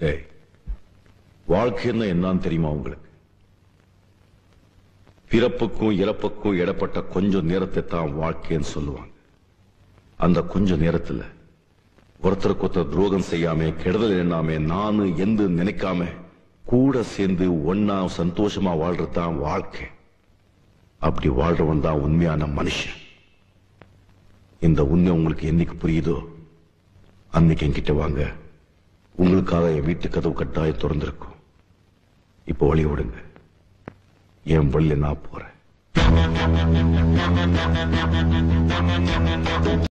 ஏய் வாழ்க்கைன்னா என்னன்னு தெரியுமா உங்களுக்கு பிறப்புக்கும் இறப்புக்கும் இடப்பட்ட கொஞ்சம் நேரத்தை தான் வாழ்க்கைன்னு சொல்லுவாங்க அந்த கொஞ்ச நேரத்துல ஒருத்தருக்கு ஒருத்தர் துரோகம் செய்யாம கெடுதல் எண்ணாம நானு எந்த நினைக்காம கூட சேர்ந்து ஒன்னா சந்தோஷமா வாழ்றது தான் வாழ்க்கை அப்படி வாழ்றவன் தான் உண்மையான மனுஷன் இந்த உண்மை உங்களுக்கு என்னைக்கு புரியுதோ அன்னைக்கு என்கிட்ட வாங்க உங்களுக்காக என் வீட்டு கதவு கட்டாயம் திறந்திருக்கும் இப்போ வழி விடுங்க என் வழியில நான் போறேன்